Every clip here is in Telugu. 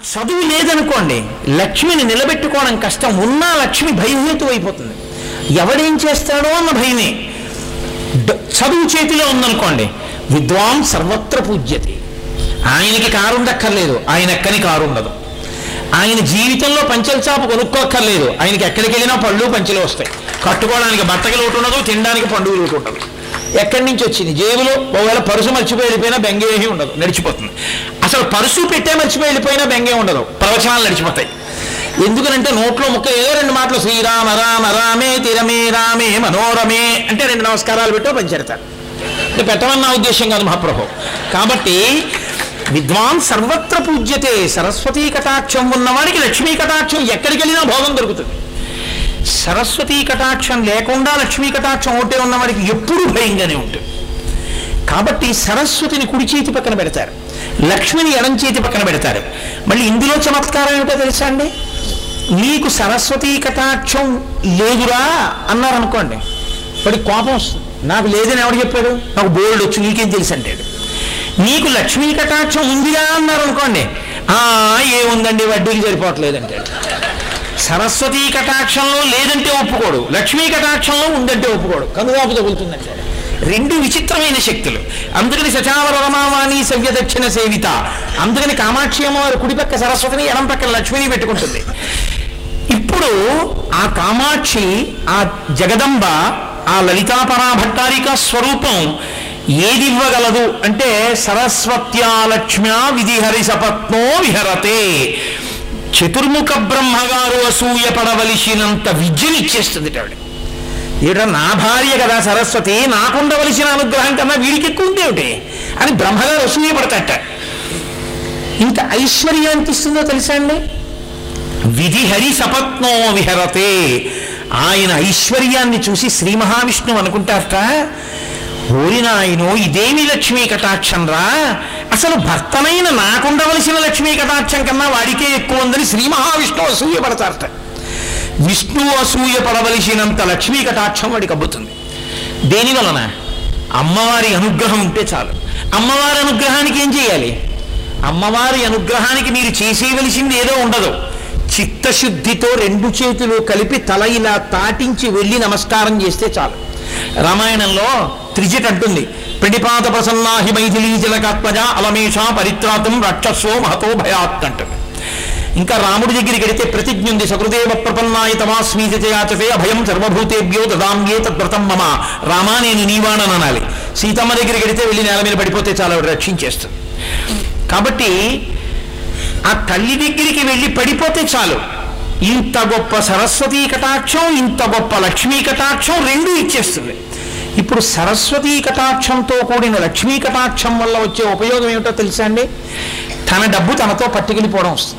చదువు లేదనుకోండి లక్ష్మిని నిలబెట్టుకోవడం కష్టం ఉన్నా లక్ష్మి భయహేతు అయిపోతుంది ఎవడేం చేస్తాడో అన్న భయమే డ- చదువు చేతిలో ఉందనుకోండి విద్వాం సర్వత్ర పూజ్యతే ఆయనకి కారు ఉండక్కర్లేదు ఆయన ఎక్కని కారు ఉండదు ఆయన జీవితంలో పంచెల చాపు కొనుక్కోక్కర్లేదు ఆయనకి ఎక్కడికి వెళ్ళినా పళ్ళు పంచెలు వస్తాయి కట్టుకోవడానికి బట్టకి లోటు ఉండదు తినడానికి పండుగ లోటు ఉండదు ఎక్కడి నుంచి వచ్చింది జేబులో ఒకవేళ పరుసు మర్చిపోయి వెళ్ళిపోయినా బెంగే ఏమీ ఉండదు నడిచిపోతుంది అసలు పరుసు పెట్టే మర్చిపోయి వెళ్ళిపోయినా బెంగే ఉండదు ప్రవచనాలు నడిచిపోతాయి ఎందుకనంటే నోట్లో ముక్క ఏదో రెండు మాటలు శ్రీరామ రామ రామే తిరమే రామే మనోరమే అంటే రెండు నమస్కారాలు పెట్టో పంచెడతారు అంటే పెట్టమన్న ఉద్దేశం కాదు మహాప్రభు కాబట్టి విద్వాన్ సర్వత్ర పూజ్యతే సరస్వతీ కటాక్షం ఉన్నవాడికి లక్ష్మీ కటాక్షం ఎక్కడికి వెళ్ళినా భోగం దొరుకుతుంది సరస్వతీ కటాక్షం లేకుండా లక్ష్మీ కటాక్షం ఒకటే ఉన్నవాడికి ఎప్పుడూ భయంగానే ఉంటుంది కాబట్టి సరస్వతిని కుడి చేతి పక్కన పెడతారు లక్ష్మిని ఎడం చేతి పక్కన పెడతారు మళ్ళీ ఇందులో చమత్కారం ఏమిటో తెలుసా అండి నీకు సరస్వతీ కటాక్షం లేదురా అన్నారు అనుకోండి వాడి కోపం వస్తుంది నాకు లేదని ఎవడు చెప్పాడు నాకు బోల్డ్ వచ్చు నీకేం తెలుసు అంటాడు నీకు లక్ష్మీ కటాక్షం ఉందిరా అన్నారు అనుకోండి ఆ ఏముందండి వడ్డీకి సరిపోవట్లేదు అంటాడు సరస్వతీ కటాక్షంలో లేదంటే ఒప్పుకోడు లక్ష్మీ కటాక్షంలో ఉందంటే ఒప్పుకోడు కనువాపు తగులుతుందంటాడు రెండు విచిత్రమైన శక్తులు అందుకని సచావర రమావాణి సవ్య దక్షిణ సేవిత అందుకని కామాక్షి అమ్మవారు కుడిపక్క సరస్వతిని ఎడం పక్కన లక్ష్మిని పెట్టుకుంటుంది ఇప్పుడు ఆ కామాక్షి ఆ జగదంబ ఆ లలితాపరా భట్టారిక స్వరూపం ఏది ఇవ్వగలదు అంటే సరస్వత్యా లక్ష్మ్యా విధిహరి సపత్నో విహరతే చతుర్ముఖ బ్రహ్మగారు అసూయ పడవలసినంత విద్యని ఇచ్చేస్తుంది ఆవిడ ఈడ నా భార్య కదా సరస్వతి నాకుండవలసిన అనుగ్రహం కన్నా వీడికి ఎక్కువ ఉంది ఏమిటి అని బ్రహ్మగారు అసూయ పడతట ఇంత ఐశ్వర్యానికి ఇస్తుందో తెలుసా అండి విధి హరి సపత్నో విహరతే ఆయన ఐశ్వర్యాన్ని చూసి శ్రీ మహావిష్ణువు అనుకుంటారట ఓరిన ఆయన ఇదేమి లక్ష్మీ కటాక్షం రా అసలు భర్తనైన నాకుండవలసిన లక్ష్మీ కటాక్షం కన్నా వాడికే ఎక్కువ ఉందని శ్రీ మహావిష్ణువు అసూయ పడతారట విష్ణువు అసూయ పడవలసినంత లక్ష్మీ కటాక్షం వాడికి అబ్బుతుంది దేని వలన అమ్మవారి అనుగ్రహం ఉంటే చాలు అమ్మవారి అనుగ్రహానికి ఏం చేయాలి అమ్మవారి అనుగ్రహానికి మీరు చేసేయవలసింది ఏదో ఉండదు చిత్తశుద్ధితో రెండు చేతులు కలిపి తల ఇలా తాటించి వెళ్ళి నమస్కారం చేస్తే చాలు రామాయణంలో త్రిజట్ అంటుంది ప్రణిపాత ప్రసన్నాహి మైథిలీ జలకాత్మజ అలమేషా పరిత్రాతం రక్షస్వో మహతో భయాత్ అంటుంది ఇంకా రాముడి దగ్గరికి వెడితే ప్రతిజ్ఞ ఉంది సకృదేవ ప్రపన్నాయ తమాస్మీతి యాచతే అభయం సర్వభూతేభ్యో దదామ్యే తద్వ్రతం మమ రామా నేను నీవాణని అనాలి సీతమ్మ దగ్గరికి వెడితే వెళ్ళి నేల మీద పడిపోతే చాలా ఆవిడ రక్షించేస్తుంది కాబట్టి ఆ తల్లి దగ్గరికి వెళ్ళి పడిపోతే చాలు ఇంత గొప్ప సరస్వతీ కటాక్షం ఇంత గొప్ప లక్ష్మీ కటాక్షం రెండు ఇచ్చేస్తుంది ఇప్పుడు సరస్వతీ కటాక్షంతో కూడిన లక్ష్మీ కటాక్షం వల్ల వచ్చే ఉపయోగం ఏమిటో తెలుసా అండి తన డబ్బు తనతో పట్టుకెళ్ళిపోవడం వస్తుంది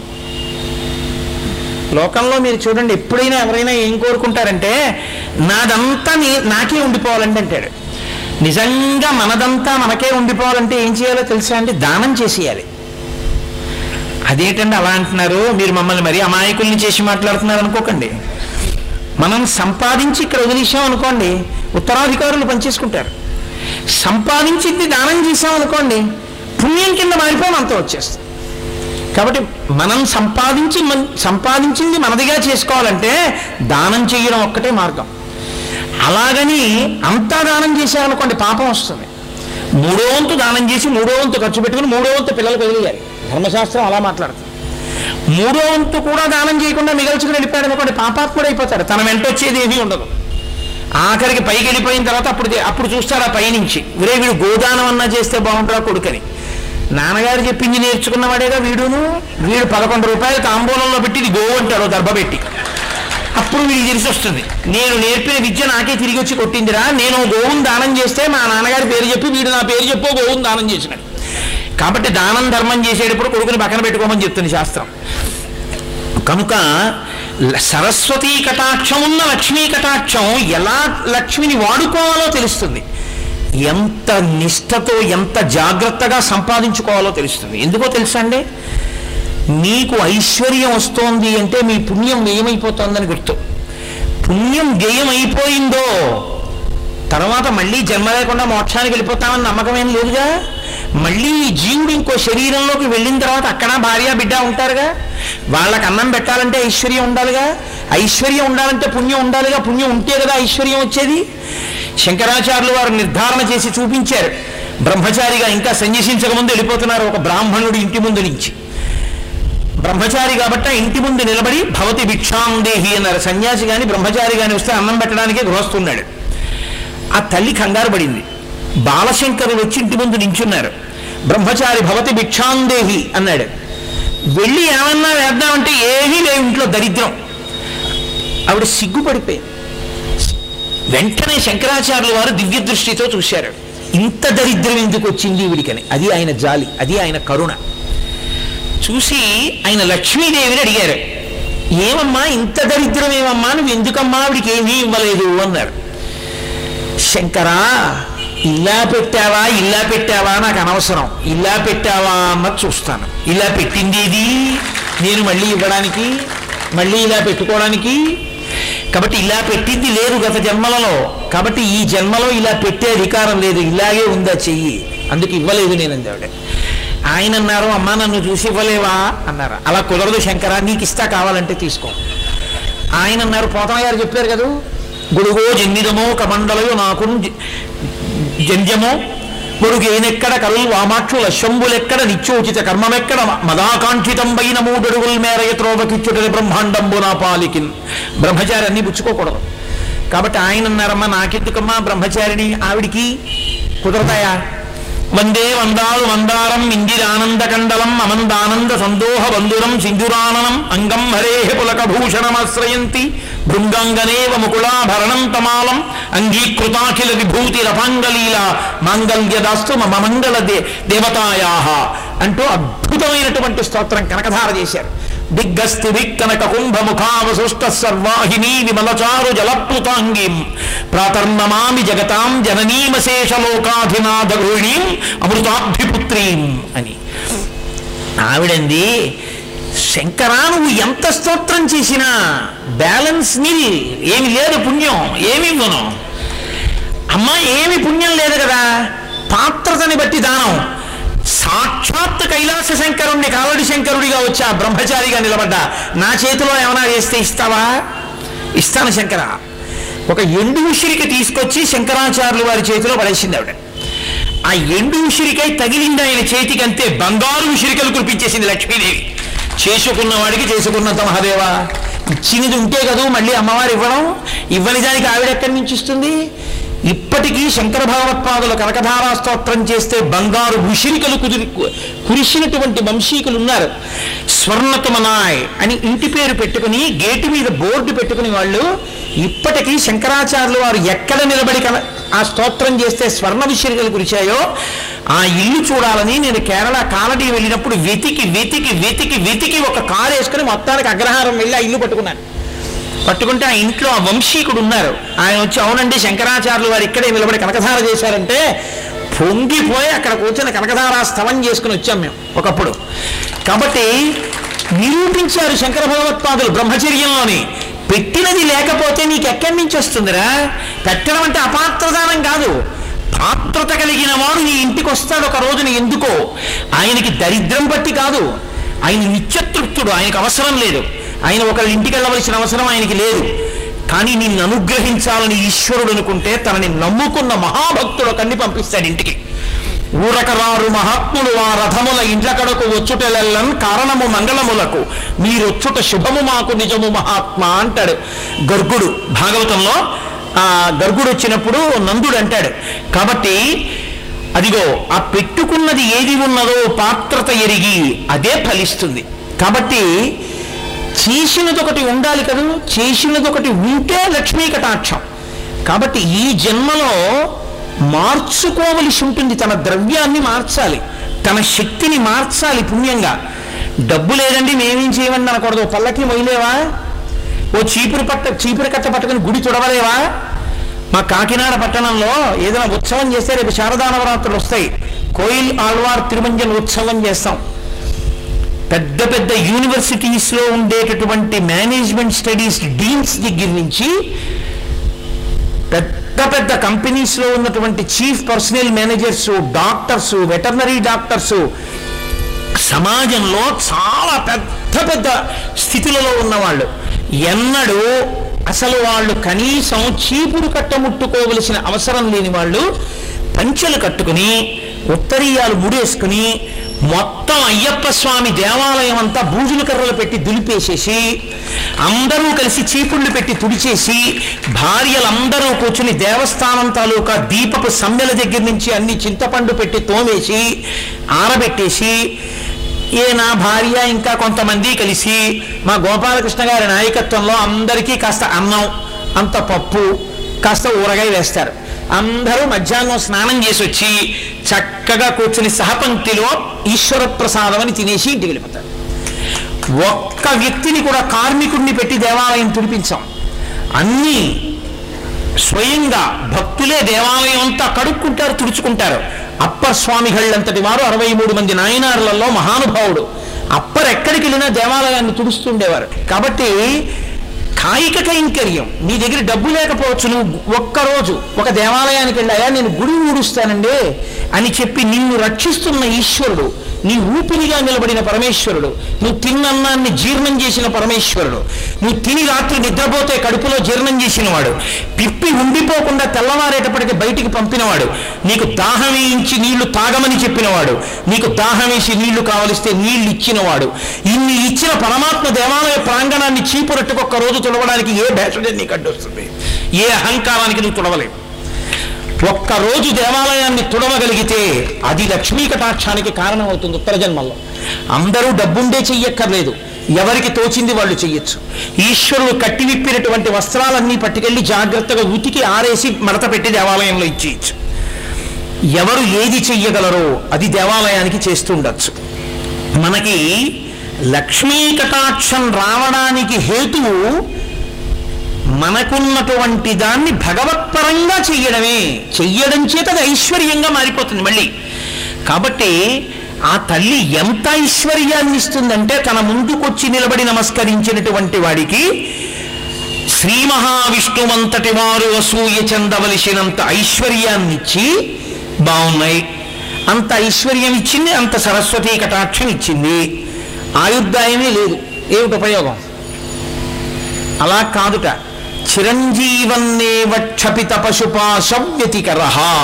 లోకంలో మీరు చూడండి ఎప్పుడైనా ఎవరైనా ఏం కోరుకుంటారంటే నాదంతా నీ నాకే ఉండిపోవాలండి అంటాడు నిజంగా మనదంతా మనకే ఉండిపోవాలంటే ఏం చేయాలో తెలుసా అండి దానం చేసేయాలి అదేంటండి అలా అంటున్నారు మీరు మమ్మల్ని మరీ అమాయకుల్ని చేసి మాట్లాడుతున్నారు అనుకోకండి మనం సంపాదించి ఇక్కడ వదిలేసాం అనుకోండి ఉత్తరాధికారులు పనిచేసుకుంటారు సంపాదించింది దానం చేసాం అనుకోండి పుణ్యం కింద మారిపోయి మనతో వచ్చేస్తుంది కాబట్టి మనం సంపాదించి మన- సంపాదించింది మనదిగా చేసుకోవాలంటే దానం చేయడం ఒక్కటే మార్గం అలాగని అంతా దానం చేశారనుకోండి పాపం వస్తుంది మూడో వంతు దానం చేసి మూడో వంతు ఖర్చు పెట్టుకుని మూడో వంతు పిల్లలకు వదిలేయాలి ధర్మశాస్త్రం అలా మాట్లాడుతుంది మూడో వంతు కూడా దానం చేయకుండా మిగల్చుకుని వెళ్ళిపోయాడు అనుకోండి పాపాత్ముడు అయిపోతాడు తన వెంట వచ్చేది ఏమీ ఉండదు ఆఖరికి పైకి వెళ్ళిపోయిన తర్వాత అప్పుడు అప్పుడు చూస్తాడు ఆ పైనుంచి వీరే వీడు గోదానం అన్నా చేస్తే బాగుంటుందా కొడుకని నాన్నగారు చెప్పింది నేర్చుకున్నవాడేగా వీడును వీడు పదకొండు రూపాయలు తాంబూలంలో పెట్టి ఇది గోవు అంటాడు దర్భ పెట్టి అప్పుడు వీడికి తెలిసి వస్తుంది నేను నేర్పిన విద్య నాకే తిరిగి వచ్చి కొట్టిందిరా నేను గోవుని దానం చేస్తే మా నాన్నగారి పేరు చెప్పి వీడు నా పేరు చెప్పు గోవుని దానం చేసినాడు కాబట్టి దానం ధర్మం చేసేటప్పుడు కొడుకుని పక్కన పెట్టుకోమని చెప్తుంది శాస్త్రం కనుక ల- సరస్వతీ కటాక్షం ఉన్న లక్ష్మీ కటాక్షం ఎలా లక్ష్మిని వాడుకోవాలో తెలుస్తుంది ఎంత నిష్ఠతో ఎంత జాగ్రత్తగా సంపాదించుకోవాలో తెలుస్తుంది ఎందుకో తెలుసా అండి మీకు ఐశ్వర్యం వస్తోంది అంటే మీ పుణ్యం వ్యయమైపోతోందని గుర్తు పుణ్యం వ్యయమైపోయిందో తర్వాత మళ్ళీ జన్మ లేకుండా మోక్షానికి వెళ్ళిపోతామని నమ్మకం ఏం లేదుగా మళ్ళీ ఈ జీవుడు ఇంకో శరీరంలోకి వెళ్ళిన తర్వాత అక్కడ భార్య బిడ్డ ఉంటారుగా వాళ్ళకి అన్నం పెట్టాలంటే ఐశ్వర్యం ఉండాలిగా ఐశ్వర్యం ఉండాలంటే పుణ్యం ఉండాలిగా పుణ్యం ఉంటే కదా ఐశ్వర్యం వచ్చేది శంకరాచార్యులు వారు నిర్ధారణ చేసి చూపించారు బ్రహ్మచారిగా ఇంకా సన్యసించక ముందు వెళ్ళిపోతున్నారు ఒక బ్రాహ్మణుడి ఇంటి ముందు నుంచి బ్రహ్మచారి కాబట్టి ఆ ఇంటి ముందు నిలబడి భవతి భిక్షాందేహి అన్నారు సన్యాసి గాని బ్రహ్మచారి గాని వస్తే అన్నం పెట్టడానికే గృహస్తున్నాడు ఆ తల్లి కంగారు పడింది బాలశంకరులు వచ్చి ఇంటి ముందు నించున్నారు బ్రహ్మచారి భవతి భిక్షాందేహి అన్నాడు వెళ్ళి ఏమన్నా వేద్దామంటే ఏమీ లేవు ఇంట్లో దరిద్రం ఆవిడ సిగ్గుపడిపోయింది వెంటనే శంకరాచార్యుల వారు దివ్య దృష్టితో చూశారు ఇంత దరిద్రం ఎందుకు వచ్చింది వీడికని అది ఆయన జాలి అది ఆయన కరుణ చూసి ఆయన లక్ష్మీదేవిని అడిగారు ఏమమ్మా ఇంత దరిద్రం ఏమమ్మా నువ్వు ఎందుకమ్మా ఆవిడికి ఏమీ ఇవ్వలేదు అన్నారు శంకరా ఇలా పెట్టావా ఇలా పెట్టావా నాకు అనవసరం ఇలా పెట్టావా అన్నది చూస్తాను ఇలా పెట్టింది ఇది నేను మళ్ళీ ఇవ్వడానికి మళ్ళీ ఇలా పెట్టుకోవడానికి కాబట్టి ఇలా పెట్టింది లేదు గత జన్మలలో కాబట్టి ఈ జన్మలో ఇలా పెట్టే అధికారం లేదు ఇలాగే ఉందా చెయ్యి అందుకు ఇవ్వలేదు నేను అందావిడ ఆయన అన్నారు అమ్మా నన్ను చూసి ఇవ్వలేవా అన్నారు అలా కుదరదు శంకరా నీకు ఇస్తా కావాలంటే తీసుకో ఆయన అన్నారు పోతన గారు చెప్పారు కదా గుడుగో జన్మిదమో కమండలయో నాకు జంజమో పొరుగేనెక్కడ కరుల్ వామాక్షుల శంభులెక్కడ నిత్యోచిత కర్మమెక్కడ మదాకాంక్షితంబైన మూడడుగుల మేర త్రోవకిచ్చుటది బ్రహ్మాండంబు నా పాలికిన్ బ్రహ్మచారి అన్ని పుచ్చుకోకూడదు కాబట్టి ఆయన అన్నారమ్మా నాకెందుకమ్మా బ్రహ్మచారిని ఆవిడికి కుదరతాయా వందే వందాలు వందారం ఇందిరానంద కండలం అమందానంద సందోహ బంధురం సింధురాననం అంగం హరే పులక భూషణమాశ్రయంతి భృంగాంగనేవ ముకుళాభరణం తమాలం అంగీకృతాఖిల విభూతి రథాంగలీల మాంగళ్యదాస్తు మమ మంగళ దే దేవతాయా అంటూ అద్భుతమైనటువంటి స్తోత్రం కనకధార చేశారు దిగ్గస్తి దిక్కనక కుంభముఖావసుష్ట సర్వాహినీ విమలచారు జలప్లుతాంగీం ప్రాతర్నమామి జగతాం జననీమశేషలోకాధినాథ గృహిణీం అమృతాభిపుత్రీం అని ఆవిడంది శంకరా నువ్వు ఎంత స్తోత్రం చేసినా బ్యాలెన్స్ నిల్ ఏమి లేదు పుణ్యం ఏమి ఇవ్వను అమ్మా ఏమి పుణ్యం లేదు కదా పాత్రతని బట్టి దానం సాక్షాత్ కైలాస శంకరుణ్ణి కావడి శంకరుడిగా వచ్చా బ్రహ్మచారిగా నిలబడ్డా నా చేతిలో ఏమైనా వేస్తే ఇస్తావా ఇస్తాను శంకర ఒక ఎండు ఉసిరిక తీసుకొచ్చి శంకరాచార్యులు వారి చేతిలో పడేసింది ఆవిడ ఆ ఎండు ఉసిరికై తగిలింది ఆయన చేతికంతే బంగారు ఉసిరికలు కురిపించేసింది లక్ష్మీదేవి చేసుకున్న వాడికి చేసుకున్నంత మహాదేవా ఇచ్చినది ఉంటే కదూ మళ్ళీ అమ్మవారు ఇవ్వడం ఇవ్వని దానికి ఆవిడ ఎక్కడి నుంచి ఇస్తుంది ఇప్పటికీ శంకర భగవత్పాదుల కనకధారా స్తోత్రం చేస్తే బంగారు ఉసిరికలు కుదిరి కురిసినటువంటి వంశీకులు ఉన్నారు స్వర్ణతుమనాయ్ అని ఇంటి పేరు పెట్టుకుని గేటు మీద బోర్డు పెట్టుకుని వాళ్ళు ఇప్పటికీ శంకరాచార్యులు వారు ఎక్కడ నిలబడి కన ఆ స్తోత్రం చేస్తే స్వర్ణ విసిరికలు కురిచాయో ఆ ఇల్లు చూడాలని నేను కేరళ కాలడీ వెళ్ళినప్పుడు వెతికి వెతికి వెతికి వెతికి ఒక కారు వేసుకుని మొత్తానికి అగ్రహారం వెళ్ళి ఆ ఇల్లు పట్టుకున్నాను పట్టుకుంటే ఆ ఇంట్లో ఆ వంశీకుడు ఉన్నారు ఆయన వచ్చి అవునండి శంకరాచార్యులు వారు ఇక్కడే నిలబడి కనకధార చేశారంటే పొంగిపోయి అక్కడ కూర్చొని కనకధార స్తవం చేసుకుని వచ్చాం మేము ఒకప్పుడు కాబట్టి నిరూపించారు శంకర భగవత్పాదులు బ్రహ్మచర్యంలోని పెట్టినది లేకపోతే నీకు ఎక్కడి నుంచి వస్తుందిరా పెట్టడం అంటే అపాత్రదానం కాదు పాత్రత కలిగిన వాడు నీ ఇంటికి వస్తాడు ఒక రోజున ఎందుకో ఆయనకి దరిద్రం బట్టి కాదు ఆయన నిత్యతృప్తుడు ఆయనకు అవసరం లేదు ఆయన ఒకళ్ళ ఇంటికి వెళ్ళవలసిన అవసరం ఆయనకి లేదు కానీ నిన్ను అనుగ్రహించాలని ఈశ్వరుడు అనుకుంటే తనని నమ్ముకున్న మహాభక్తుడు కన్ని పంపిస్తాడు ఇంటికి ఊరకరారు మహాత్ములు ఆ రథముల ఇండ్ల కడకు వచ్చుటెల్లన్ కారణము మంగళములకు మీరొచ్చుట శుభము మాకు నిజము మహాత్మా అంటాడు గర్గుడు భాగవతంలో ఆ గర్గుడు వచ్చినప్పుడు నందుడు అంటాడు కాబట్టి అదిగో ఆ పెట్టుకున్నది ఏది ఉన్నదో పాత్రత ఎరిగి అదే ఫలిస్తుంది కాబట్టి చేసినది ఒకటి ఉండాలి కదా చేసినది ఒకటి ఉంటే లక్ష్మీ కటాక్షం కాబట్టి ఈ జన్మలో మార్చుకోవలసి ఉంటుంది తన ద్రవ్యాన్ని మార్చాలి తన శక్తిని మార్చాలి పుణ్యంగా డబ్బు లేదండి మేమేం చేయమని అనకూడదు ఓ పల్లకి మొయ్యలేవా ఓ చీపురు పట్ట చీపురు కట్ట పట్టుకుని గుడి తుడవలేవా మా కాకినాడ పట్టణంలో ఏదైనా ఉత్సవం చేస్తే రేపు శారదా నవరాత్రులు వస్తాయి కోయిల్ ఆళ్వార్ తిరుమంజన్ ఉత్సవం చేస్తాం పెద్ద పెద్ద యూనివర్సిటీస్ లో ఉండేటటువంటి మేనేజ్మెంట్ స్టడీస్ డీన్స్ దగ్గర నుంచి పెద్ద పెద్ద పెద్ద కంపెనీస్లో ఉన్నటువంటి chief personnel managers doctors veterinary doctors సమాజంలో చాలా పెద్ద పెద్ద స్థితులలో ఉన్నవాళ్ళు ఎన్నడూ అసలు వాళ్ళు కనీసం చీపురు కట్ట ముట్టుకోవలసిన అవసరం లేని వాళ్ళు పంచెలు కట్టుకుని ఉత్తరీయాలు ముడేసుకుని మొత్తం అయ్యప్ప స్వామి దేవాలయం అంతా బూజుల కర్రలు పెట్టి దులిపేసేసి అందరూ కలిసి చీపుళ్ళు పెట్టి తుడిచేసి భార్యలందరూ కూర్చుని దేవస్థానం తాలూకా దీపపు సమ్మెల దగ్గర నుంచి అన్ని చింతపండు పెట్టి తోమేసి ఆరబెట్టేసి ఏ నా భార్య ఇంకా కొంతమంది కలిసి మా గోపాలకృష్ణ గారి నాయకత్వంలో అందరికీ కాస్త అన్నం అంత పప్పు కాస్త ఊరగాయ వేస్తారు అందరూ మధ్యాహ్నం స్నానం చేసి వచ్చి చక్కగా కూర్చుని సహపంక్తిలో ఈశ్వర ప్రసాదం అని తినేసి ఇంటికి వెళ్ళిపోతారు ఒక్క వ్యక్తిని కూడా కార్మికుడిని పెట్టి దేవాలయం తుడిపించాం అన్నీ స్వయంగా భక్తులే దేవాలయం అంతా కడుక్కుంటారు తుడుచుకుంటారు అప్పర్ స్వామిగళ్ళంతటి వారు అరవై మూడు మంది నాయనారులలో మహానుభావుడు అప్పర్ ఎక్కడికి వెళ్ళినా దేవాలయాన్ని తుడుస్తుండేవారు కాబట్టి కాయిక కైంకర్యం నీ దగ్గర డబ్బు లేకపోవచ్చు నువ్వు ఒక్కరోజు ఒక దేవాలయానికి వెళ్ళాయా నేను గుడి ఊడుస్తానండి అని చెప్పి నిన్ను రక్షిస్తున్న ఈశ్వరుడు నీ ఊపిరిగా నిలబడిన పరమేశ్వరుడు నువ్వు తిన్నన్నాన్ని జీర్ణం చేసిన పరమేశ్వరుడు నువ్వు తిని రాత్రి నిద్రపోతే కడుపులో జీర్ణం చేసిన వాడు పిప్పి ఉండిపోకుండా తెల్లవారేటప్పటికి బయటికి పంపినవాడు నీకు దాహం వేయించి నీళ్లు తాగమని చెప్పినవాడు నీకు దాహం వేసి నీళ్లు కావలిస్తే నీళ్లు ఇచ్చినవాడు ఇన్ని ఇచ్చిన పరమాత్మ దేవాలయ ప్రాంగణాన్ని చీపురట్టుకు ఒక్క రోజు తుడవడానికి ఏ భేషుడే నీకు అడ్డొస్తుంది ఏ అహంకారానికి నువ్వు తుడవలేవు ఒక్క రోజు దేవాలయాన్ని తుడవగలిగితే అది లక్ష్మీ కటాక్షానికి కారణమవుతుంది ఉత్తర జన్మల్లో అందరూ డబ్బుండే చెయ్యక్కర్లేదు ఎవరికి తోచింది వాళ్ళు చెయ్యొచ్చు ఈశ్వరుడు కట్టి విప్పినటువంటి వస్త్రాలన్నీ పట్టుకెళ్ళి జాగ్రత్తగా ఉతికి ఆరేసి మడత పెట్టి దేవాలయంలో ఇచ్చేయచ్చు ఎవరు ఏది చెయ్యగలరో అది దేవాలయానికి చేస్తూ ఉండొచ్చు మనకి లక్ష్మీ కటాక్షం రావడానికి హేతువు మనకున్నటువంటి దాన్ని భగవత్పరంగా చెయ్యడమే చెయ్యడం చేత అది ఐశ్వర్యంగా మారిపోతుంది మళ్ళీ కాబట్టి ఆ తల్లి ఎంత ఐశ్వర్యాన్ని ఇస్తుందంటే తన ముందుకొచ్చి నిలబడి నమస్కరించినటువంటి వాడికి శ్రీ మహావిష్ణువంతటి వారు అసూయ చెందవలసినంత ఐశ్వర్యాన్నిచ్చి బాగున్నాయి అంత ఐశ్వర్యం ఇచ్చింది అంత సరస్వతీ కటాక్షం ఇచ్చింది ఆయుర్దాయమే లేదు ఏమిటి ఉపయోగం అలా కాదుట చిరంజీవన్నేవ క్షపిత పశుపాశవ్యతికర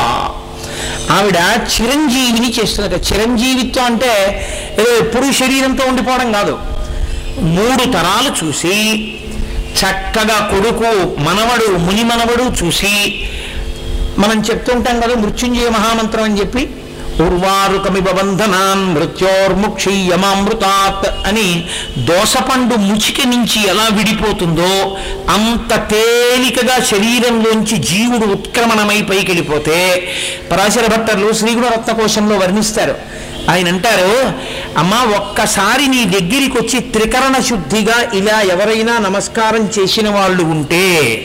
ఆవిడ చిరంజీవిని చేస్తున్నట చిరంజీవిత్వం అంటే ఏదో ఎప్పుడు శరీరంతో ఉండిపోవడం కాదు మూడు తరాలు చూసి చక్కగా కొడుకు మనవడు ముని మనవడు చూసి మనం చెప్తుంటాం కదా మృత్యుంజయ మహామంత్రం అని చెప్పి ఉర్వారుకమివ బంధనాన్ మృత్యోర్ముక్షీయమామృతాత్ అని దోసపండు ముచిక నుంచి ఎలా విడిపోతుందో అంత తేలికగా శరీరంలోంచి జీవుడు ఉత్క్రమణమై పైకి వెళ్ళిపోతే పరాశర భట్టర్లు శ్రీగుణ రత్నకోశంలో వర్ణిస్తారు ఆయన అంటారు అమ్మా ఒక్కసారి నీ దగ్గరికి వచ్చి త్రికరణ శుద్ధిగా ఇలా ఎవరైనా నమస్కారం చేసిన వాళ్ళు ఉంటే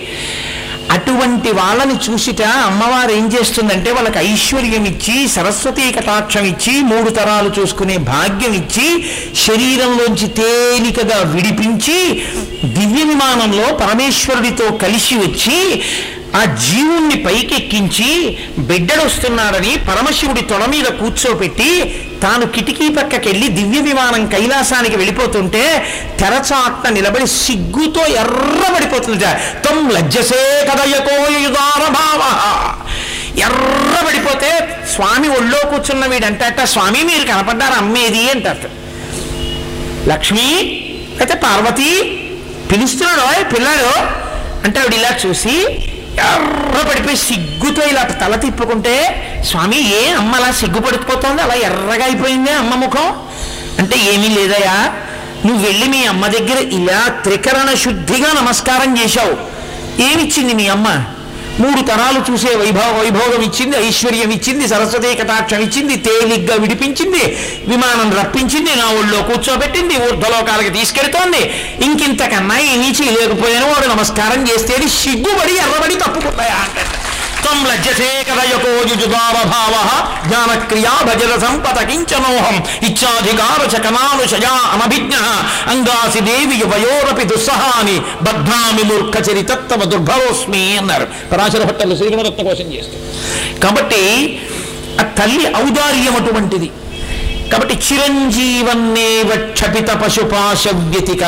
అటువంటి వాళ్ళని చూసిట అమ్మవారు ఏం చేస్తుందంటే వాళ్ళకి ఐశ్వర్యం ఇచ్చి సరస్వతీ కటాక్షం ఇచ్చి మూడు తరాలు చూసుకునే భాగ్యం ఇచ్చి శరీరంలోంచి తేలికగా విడిపించి దివ్య విమానంలో పరమేశ్వరుడితో కలిసి వచ్చి ఆ జీవుణ్ణి పైకెక్కించి బిడ్డడు వస్తున్నాడని పరమశివుడి తొడ మీద కూర్చోపెట్టి తాను కిటికీ పక్కకెళ్ళి దివ్య విమానం కైలాసానికి వెళ్ళిపోతుంటే తెరచాట్న నిలబడి సిగ్గుతో ఎర్రబడిపోతుంది తం లజ్జసే కదయకోయుగారభావ ఎర్రబడిపోతే స్వామి ఒళ్ళో కూర్చున్న వీడంటట స్వామి మీరు కనపడ్డారు అమ్మేది అంటారు లక్ష్మి అయితే పార్వతి పిలుస్తున్నాడు "ఓయ్ పిల్లాడు అంటే ఆవిడ ఇలా చూసి ఎర్ర పడిపోయి సిగ్గుతో ఇలా తల తిప్పుకుంటే స్వామి ఏ అమ్మ అలా సిగ్గుపడిపోతోంది అలా ఎర్రగా అయిపోయిందే అమ్మ ముఖం అంటే ఏమీ లేదయా నువ్వు వెళ్ళి మీ అమ్మ దగ్గర ఇలా త్రికరణ శుద్ధిగా నమస్కారం చేశావు ఏమిచ్చింది మీ అమ్మ మూడు తరాలు చూసే వైభవ వైభోగం ఇచ్చింది ఐశ్వర్యం ఇచ్చింది సరస్వతీ కటాక్షం ఇచ్చింది తేలిగ్గా విడిపించింది విమానం రప్పించింది నా ఒళ్ళో కూర్చోబెట్టింది ఊర్ధ్వలోకాలకి తీసుకెడుతోంది ఇంకింతకన్నా ఏమీ చేయలేకపోయాను వాడు నమస్కారం చేస్తే సిగ్గుబడి ఎర్రబడి తప్పుకున్నాయా అంటాడు నత్వం లజ్జసే కదయకో యుజుదావభావ జ్ఞానక్రియా భజన సంపద కించనోహం ఇచ్చాధికార చకనానుషయా అనభిజ్ఞ అంగాసి దేవి వయోరపి దుస్సహాని బధ్నామి మూర్ఖచరితత్వ దుర్భరోస్మి అన్నారు పరాశర భట్టలు శ్రీగుణరత్న కోసం చేస్తూ కాబట్టి ఆ తల్లి ఔదార్యం అటువంటిది కాబట్టి చిరంజీవన్నేవ క్షపిత పశుపాశ వ్యతికర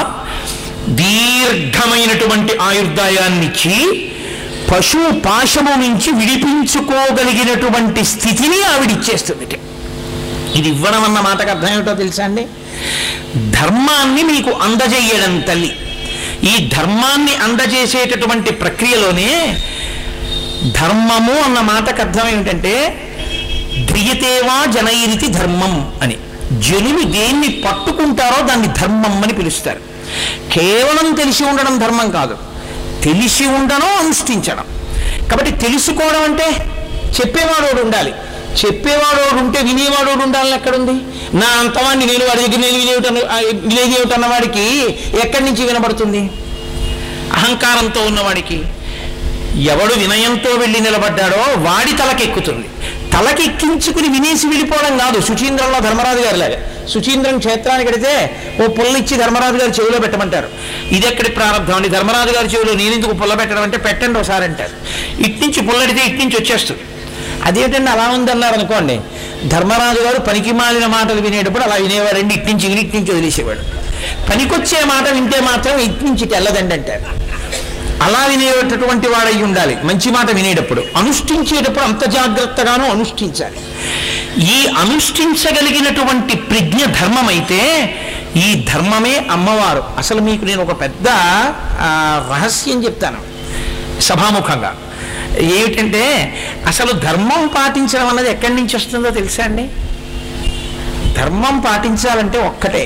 దీర్ఘమైనటువంటి ఆయుర్దాయాన్నిచ్చి పశు పాశము నుంచి విడిపించుకోగలిగినటువంటి స్థితిని ఆవిడిచ్చేస్తుంది ఇది ఇవ్వడం అన్న మాటకు అర్థం ఏమిటో తెలుసా అండి ధర్మాన్ని మీకు అందజేయడం తల్లి ఈ ధర్మాన్ని అందజేసేటటువంటి ప్రక్రియలోనే ధర్మము అన్న మాటకు అర్థం ఏమిటంటే ధ్రియతేవా జనైరితి ధర్మం అని జనులు దేన్ని పట్టుకుంటారో దాన్ని ధర్మం అని పిలుస్తారు కేవలం తెలిసి ఉండడం ధర్మం కాదు తెలిసి ఉండడం అనుష్ఠించడం కాబట్టి తెలుసుకోవడం అంటే చెప్పేవాడు ఒకడు ఉండాలి చెప్పేవాడు ఒకడు ఉంటే వినేవాడు ఒకడు ఉండాలని ఎక్కడుంది నా అంతవాడిని నేను వాడి దగ్గర నేను వినేవిటన్న వినేదేమిటన్న వాడికి ఎక్కడి నుంచి వినబడుతుంది అహంకారంతో ఉన్నవాడికి ఎవడు వినయంతో వెళ్ళి నిలబడ్డాడో వాడి తలకెక్కుతుంది తలకెక్కించుకుని వినేసి వెళ్ళిపోవడం కాదు సుచీంద్రంలో ధర్మరాజు గారి లాగా సుచీంద్రం క్షేత్రానికి వెడితే ఓ పుల్ల ఇచ్చి ధర్మరాజు గారి చెవిలో పెట్టమంటారు ఇది ఎక్కడి ప్రారంభం అండి ధర్మరాజు గారి చెవిలో నేను ఎందుకు పుల్ల పెట్టడం అంటే పెట్టండి ఒకసారి అంటారు ఇట్నుంచి పుల్లడితే ఇట్నుంచి వచ్చేస్తుంది అదేంటండి అలా ఉందన్నారు అనుకోండి ధర్మరాజు గారు పనికి మాలిన మాటలు వినేటప్పుడు అలా వినేవాడండి ఇట్నుంచి విని ఇట్నుంచి వదిలేసేవాడు పనికొచ్చే మాట వింటే మాత్రం ఇట్నుంచి ఇటు వెళ్ళదండి అంటారు అలా వినేటటువంటి వాడై ఉండాలి మంచి మాట వినేటప్పుడు అనుష్ఠించేటప్పుడు అంత జాగ్రత్తగానూ అనుష్ఠించాలి ఈ అనుష్ఠించగలిగినటువంటి ప్రజ్ఞ ధర్మం అయితే ఈ ధర్మమే అమ్మవారు అసలు మీకు నేను ఒక పెద్ద ఆ, రహస్యం చెప్తాను సభాముఖంగా ఏమిటంటే అసలు ధర్మం పాటించడం అన్నది ఎక్కడి నుంచి వస్తుందో తెలుసా అండి ధర్మం పాటించాలంటే ఒక్కటే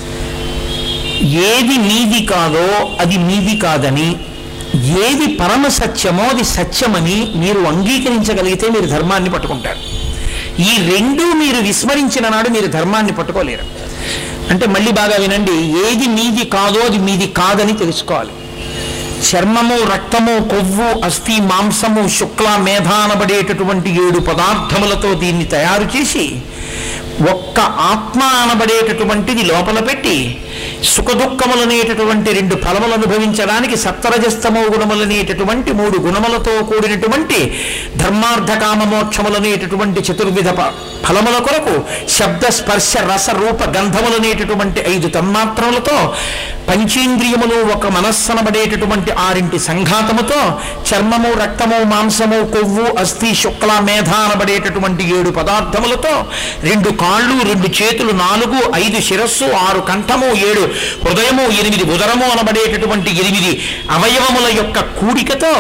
ఏది నీది కాదో అది మీది కాదని ఏది పరమ సత్యమో అది సత్యమని మీరు అంగీకరించగలిగితే మీరు ధర్మాన్ని పట్టుకుంటారు ఈ రెండు మీరు విస్మరించిన నాడు మీరు ధర్మాన్ని పట్టుకోలేరు అంటే మళ్ళీ బాగా వినండి ఏది మీది కాదో అది మీది కాదని తెలుసుకోవాలి చర్మము రక్తము కొవ్వు అస్థి మాంసము శుక్ల మేధ అనబడేటటువంటి ఏడు పదార్థములతో దీన్ని తయారు చేసి ఒక్క ఆత్మ అనబడేటటువంటిది లోపల పెట్టి సుఖదుఖములనేటటువంటి రెండు ఫలములు అనుభవించడానికి సప్తరజస్తమో గుణములనేటటువంటి మూడు గుణములతో కూడినటువంటి ధర్మార్థ కామమోక్షములనేటటువంటి చతుర్విధ ప- ఫలముల కొరకు శబ్ద స్పర్శ రస రూప గంధములనేటటువంటి ఐదు తన్మాత్రములతో పంచేంద్రియములు ఒక మనస్సనబడేటటువంటి ఆరింటి సంఘాతముతో చర్మము రక్తము మాంసము కొవ్వు అస్థి శుక్ల మేధ అనబడేటటువంటి ఏడు పదార్థములతో రెండు కాళ్ళు రెండు చేతులు నాలుగు ఐదు శిరస్సు ఆరు కంఠము ఏడు హృదయము ఎనిమిది ఉదరము అనబడేటటువంటి ఎనిమిది అవయవముల యొక్క కూడికతో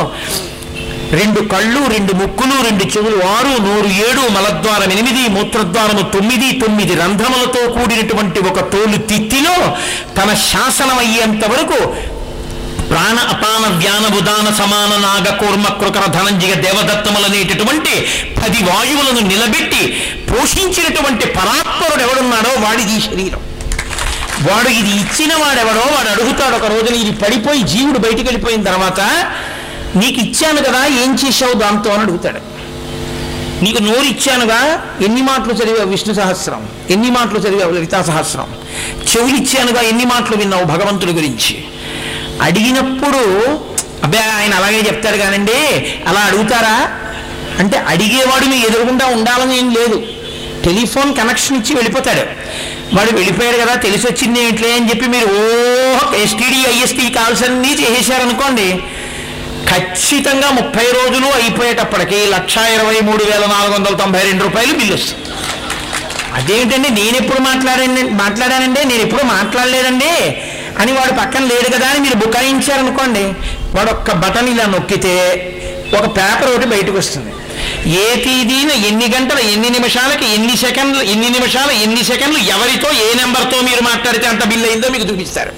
రెండు కళ్ళు రెండు ముక్కులు రెండు చెవులు ఆరు నూరు ఏడు మలద్వారం ఎనిమిది మూత్రద్వారము తొమ్మిది తొమ్మిది రంధ్రములతో కూడినటువంటి ఒక తోలు తిత్తిలో తన శాసనం అయ్యేంత వరకు ప్రాణ అపాన వ్యాన ఉదాన సమాన నాగ కూర్మ కృకర ధనంజయ దేవదత్తములనేటటువంటి పది వాయువులను నిలబెట్టి పోషించినటువంటి పరాత్పరుడు ఎవడున్నాడో వాడిది ఈ శరీరం వాడు ఇది ఇచ్చిన వాడెవడో వాడు అడుగుతాడు ఒక రోజున ఇది పడిపోయి జీవుడు బయటికి వెళ్ళిపోయిన తర్వాత నీకు ఇచ్చాను కదా ఏం చేశావు దాంతో అని అడుగుతాడు నీకు నోరు ఇచ్చానుగా ఎన్ని మాటలు చదివావు విష్ణు సహస్రం ఎన్ని మాటలు చదివావు లలితా సహస్రం చెవులు ఇచ్చానుగా ఎన్ని మాటలు విన్నావు భగవంతుడి గురించి అడిగినప్పుడు అబ్బే ఆయన అలాగే చెప్తాడు కానండి అలా అడుగుతారా అంటే అడిగేవాడు మీ ఎదురుగుండా ఉండాలని ఏం లేదు టెలిఫోన్ కనెక్షన్ ఇచ్చి వెళ్ళిపోతాడు వాడు వెళ్ళిపోయాడు కదా తెలిసి వచ్చింది ఏంట్లే అని చెప్పి మీరు ఓ ఎస్టీడీ ఐఎస్టీ కాల్స్ అన్నీ చేసేసారనుకోండి ఖచ్చితంగా ముప్పై రోజులు అయిపోయేటప్పటికి లక్ష ఇరవై మూడు వేల నాలుగు వందల తొంభై రెండు రూపాయలు బిల్లు వస్తుంది అదేంటండి నేను ఎప్పుడు మాట్లాడండి మాట్లాడానండి నేను ఎప్పుడు మాట్లాడలేదండి అని వాడు పక్కన లేడు కదా అని మీరు బుకాయించారనుకోండి వాడు ఒక్క బటన్ ఇలా నొక్కితే ఒక పేపర్ ఒకటి బయటకు వస్తుంది ఏ తేదీన ఎన్ని గంటల ఎన్ని నిమిషాలకి ఎన్ని సెకండ్లు ఎన్ని నిమిషాలు ఎన్ని సెకండ్లు ఎవరితో ఏ నెంబర్తో మీరు మాట్లాడితే అంత బిల్లు అయిందో మీకు చూపిస్తారు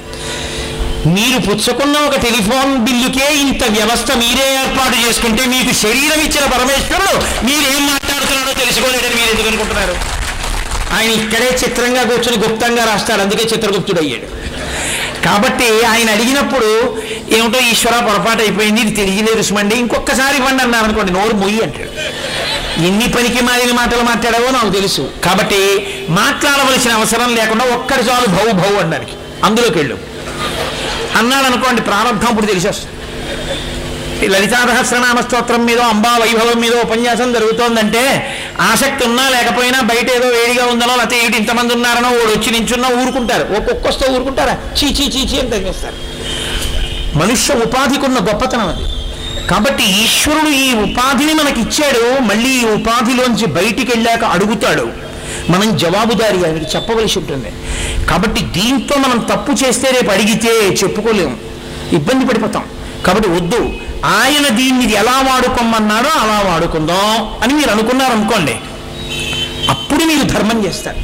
మీరు పుచ్చుకున్న ఒక టెలిఫోన్ బిల్లుకే ఇంత వ్యవస్థ మీరే ఏర్పాటు చేసుకుంటే మీకు శరీరం ఇచ్చిన పరమేశ్వరుడు మీరేం మాట్లాడుతున్నాడో తెలుసుకోలేడని మీరు ఎందుకు అనుకుంటున్నారు ఆయన ఇక్కడే చిత్రంగా కూర్చొని గుప్తంగా రాస్తాడు అందుకే చిత్రగుప్తుడు అయ్యాడు కాబట్టి ఆయన అడిగినప్పుడు ఏమిటో ఈశ్వర పొరపాటు అయిపోయింది ఇది తిరిగి లేదు సుమండి ఇంకొకసారి ఇవ్వండి అన్నారు అనుకోండి నోరు మొయ్యి అంటాడు ఎన్ని పనికి మారిన మాటలు మాట్లాడావో నాకు తెలుసు కాబట్టి మాట్లాడవలసిన అవసరం లేకుండా ఒక్కడి చాలు భౌ భౌ అన్నానికి అందులోకి వెళ్ళు అన్నాడు అనుకోండి ప్రారంభం ఇప్పుడు తెలిసేస్తుంది ఈ లలితా సహస్రనామ స్తోత్రం మీద అంబా వైభవం మీద ఉపన్యాసం జరుగుతోందంటే ఆసక్తి ఉన్నా లేకపోయినా బయట ఏదో వేడిగా ఉందనో లేకపోతే ఏంటి ఇంతమంది ఉన్నారనో ఓడి వచ్చి నించున్నా ఊరుకుంటారు ఒక్కొక్కొస్తే ఊరుకుంటారా చీ చీ చీ చీ అని తగ్గిస్తారు మనుష్య ఉపాధికి ఉన్న గొప్పతనం అది కాబట్టి ఈశ్వరుడు ఈ ఉపాధిని మనకి ఇచ్చాడు మళ్ళీ ఈ ఉపాధిలోంచి బయటికి వెళ్ళాక అడుగుతాడు మనం జవాబుదారి ఆయనకి చెప్పవలసి ఉంటుంది కాబట్టి దీంతో మనం తప్పు చేస్తే రేపు అడిగితే చెప్పుకోలేము ఇబ్బంది పడిపోతాం కాబట్టి వద్దు ఆయన దీన్ని ఎలా వాడుకోమన్నాడో అలా వాడుకుందాం అని మీరు అనుకున్నారు అనుకోండి అప్పుడు మీరు ధర్మం చేస్తారు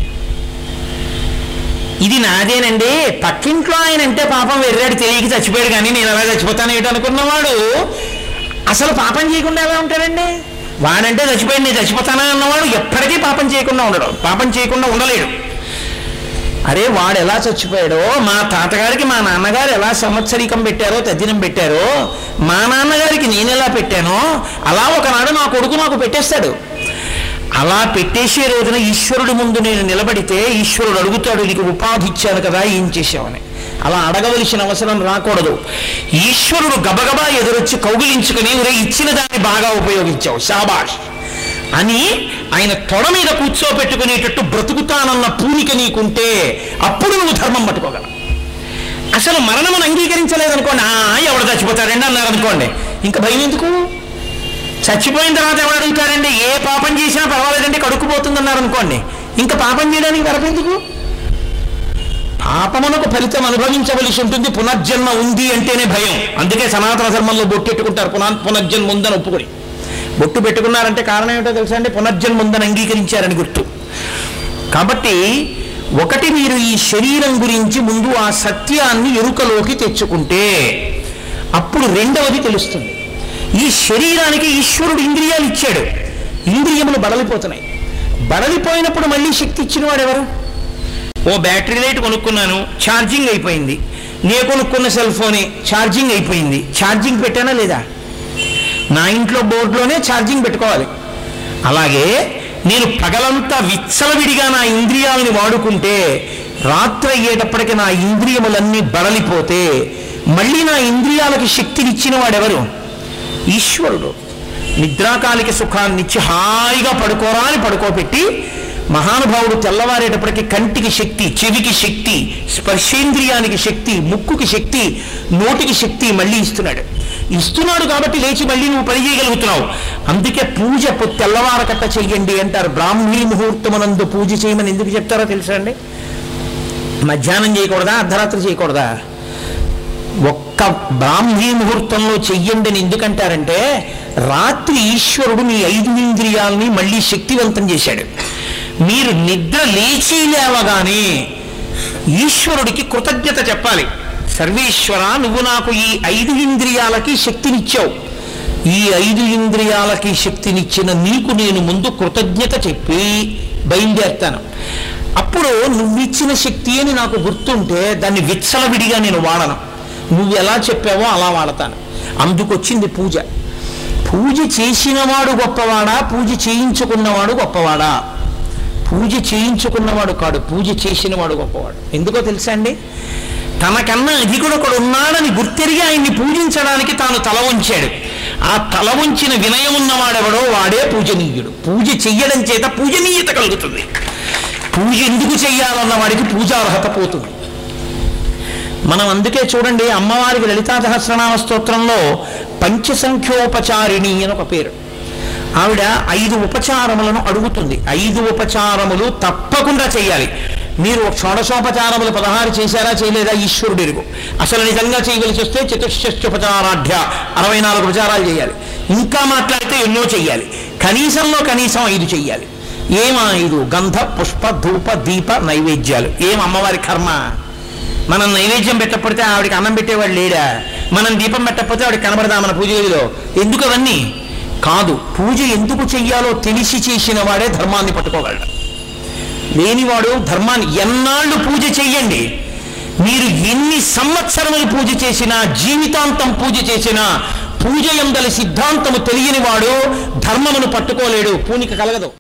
ఇది నాదేనండి పక్కింట్లో ఆయన అంటే పాపం వెర్రాడు తెలియక చచ్చిపోయాడు కానీ నేను ఎలా చచ్చిపోతాను ఏంటి అనుకున్నవాడు అసలు పాపం చేయకుండా ఎలా ఉంటాడండి వాడంటే చచ్చిపోయాడు నేను చచ్చిపోతానా అన్నవాడు ఎప్పటికీ పాపం చేయకుండా ఉండడు పాపం చేయకుండా ఉండలేడు అరే వాడు ఎలా చచ్చిపోయాడో మా తాతగారికి మా నాన్నగారు ఎలా సంవత్సరికం పెట్టారో తద్దినం పెట్టారో మా నాన్నగారికి నేను ఎలా పెట్టానో అలా ఒకనాడు నా కొడుకు నాకు పెట్టేస్తాడు అలా పెట్టేసే రోజున ఈశ్వరుడి ముందు నేను నిలబడితే ఈశ్వరుడు అడుగుతాడు నీకు ఉపాధి ఇచ్చాను కదా ఏం చేశావని అలా అడగవలసిన అవసరం రాకూడదు ఈశ్వరుడు గబగబా ఎదురొచ్చి కౌగిలించుకుని ఒరే ఇచ్చిన దాన్ని బాగా ఉపయోగించావు శాబాష్ అని ఆయన తొడ మీద కూర్చోపెట్టుకునేటట్టు బ్రతుకుతానన్న పూనిక నీకుంటే అప్పుడు నువ్వు ధర్మం పట్టుకోగలవు అసలు మరణమును అంగీకరించలేదనుకోండి ఆ ఎవడు చచ్చిపోతాడండి అన్నారు అనుకోండి ఇంకా భయం ఎందుకు చచ్చిపోయిన తర్వాత ఎవరు అడుగుతారండి ఏ పాపం చేసినా పర్వాలేదండి కడుక్కుపోతుంది అన్నారు అనుకోండి ఇంకా పాపం చేయడానికి వరపెందుకు పాపమునకు ఫలితం అనుభవించవలసి ఉంటుంది పునర్జన్మ ఉంది అంటేనే భయం అందుకే సనాతన ధర్మంలో బొట్టెట్టుకుంటారు పునా పునర్జన్మ ఉందని ఒప్పుకొని బొట్టు పెట్టుకున్నారంటే కారణం ఏమిటో తెలుసా అండి పునర్జన్మ ఉందని అంగీకరించారని గుర్తు కాబట్టి ఒకటి మీరు ఈ శరీరం గురించి ముందు ఆ సత్యాన్ని ఎరుకలోకి తెచ్చుకుంటే అప్పుడు రెండవది తెలుస్తుంది ఈ శరీరానికి ఈశ్వరుడు ఇంద్రియాలు ఇచ్చాడు ఇంద్రియములు బడలిపోతున్నాయి బడలిపోయినప్పుడు మళ్ళీ శక్తి ఇచ్చిన వాడు ఎవరు ఓ బ్యాటరీ లైట్ కొనుక్కున్నాను ఛార్జింగ్ అయిపోయింది నే కొనుక్కున్న సెల్ ఫోనే ఛార్జింగ్ అయిపోయింది ఛార్జింగ్ పెట్టానా లేదా నా ఇంట్లో బోర్డులోనే ఛార్జింగ్ పెట్టుకోవాలి అలాగే నేను పగలంతా విచ్చలవిడిగా నా ఇంద్రియాలని వాడుకుంటే రాత్రి అయ్యేటప్పటికి నా ఇంద్రియములన్నీ బడలిపోతే మళ్ళీ నా ఇంద్రియాలకి శక్తినిచ్చిన వాడెవరు ఈశ్వరుడు నిద్రాకాలిక సుఖాన్నిచ్చి హాయిగా పడుకోరా అని పడుకోబెట్టి మహానుభావుడు తెల్లవారేటప్పటికి కంటికి శక్తి చెవికి శక్తి స్పర్శేంద్రియానికి శక్తి ముక్కుకి శక్తి నోటికి శక్తి మళ్ళీ ఇస్తున్నాడు ఇస్తున్నాడు కాబట్టి లేచి మళ్ళీ నువ్వు పని చేయగలుగుతున్నావు అందుకే పూజ పొ- తెల్లవారకట్ట చెయ్యండి అంటారు బ్రాహ్మీ ముహూర్తమునందు పూజ చేయమని ఎందుకు చెప్తారో తెలుసా అండి మధ్యాహ్నం చేయకూడదా అర్ధరాత్రి చేయకూడదా ఒక్క బ్రాహ్మీ ముహూర్తంలో చెయ్యండి అని ఎందుకంటారంటే రాత్రి ఈశ్వరుడు మీ ఐదు ఇంద్రియాలని మళ్ళీ శక్తివంతం చేశాడు మీరు నిద్ర లేచి లేవగానే ఈశ్వరుడికి కృతజ్ఞత చెప్పాలి సర్వేశ్వర నువ్వు నాకు ఈ ఐదు ఇంద్రియాలకి శక్తినిచ్చావు ఈ ఐదు ఇంద్రియాలకి శక్తినిచ్చిన నీకు నేను ముందు కృతజ్ఞత చెప్పి బయలుదేరుతాను అప్పుడు నువ్విచ్చిన శక్తి అని నాకు గుర్తుంటే దాన్ని విచ్చలవిడిగా నేను వాడను నువ్వు ఎలా చెప్పావో అలా వాడతాను అందుకొచ్చింది పూజ పూజ చేసినవాడు గొప్పవాడా పూజ చేయించుకున్నవాడు గొప్పవాడా పూజ చేయించుకున్నవాడు కాడు పూజ చేసినవాడు గొప్పవాడు ఎందుకో తెలుసా అండి తనకన్నా అధికుడు ఒకడు ఉన్నాడని గుర్తెరిగి ఆయన్ని పూజించడానికి తాను తల వంచాడు ఆ తల వంచిన వినయం ఉన్నవాడెవడో వాడే పూజనీయుడు పూజ చెయ్యడం చేత పూజనీయత కలుగుతుంది పూజ ఎందుకు చెయ్యాలన్న వాడికి పూజార్హత పోతుంది మనం అందుకే చూడండి అమ్మవారికి లలితా సహస్రనామ స్తోత్రంలో పంచసంఖ్యోపచారిణి అని ఒక పేరు ఆవిడ ఐదు ఉపచారములను అడుగుతుంది ఐదు ఉపచారములు తప్పకుండా చేయాలి మీరు షోడశోపచారములు పదహారు చేశారా చేయలేదా ఈశ్వరుడు ఎరుగు అసలు నిజంగా చేయవలసి వస్తే చతుశ్చోపచారాఢ్య అరవై నాలుగు ఉపచారాలు చేయాలి ఇంకా మాట్లాడితే ఎన్నో చెయ్యాలి కనీసంలో కనీసం ఐదు చెయ్యాలి ఏం ఆ ఐదు గంధ పుష్ప ధూప దీప నైవేద్యాలు ఏం అమ్మవారి కర్మ మనం నైవేద్యం పెట్టకపోతే ఆవిడకి అన్నం పెట్టేవాడు లేడా మనం దీపం పెట్టకపోతే ఆవిడకి కనబడదా మన పూజ గదిలో ఎందుకు అవన్నీ కాదు పూజ ఎందుకు చెయ్యాలో తెలిసి చేసిన వాడే ధర్మాన్ని పట్టుకోగలడు లేనివాడు ధర్మాన్ని ఎన్నాళ్ళు పూజ చెయ్యండి మీరు ఎన్ని సంవత్సరములు పూజ చేసినా జీవితాంతం పూజ చేసినా పూజ ఎందలి సిద్ధాంతము తెలియని వాడు ధర్మమును పట్టుకోలేడు పూనిక కలగదు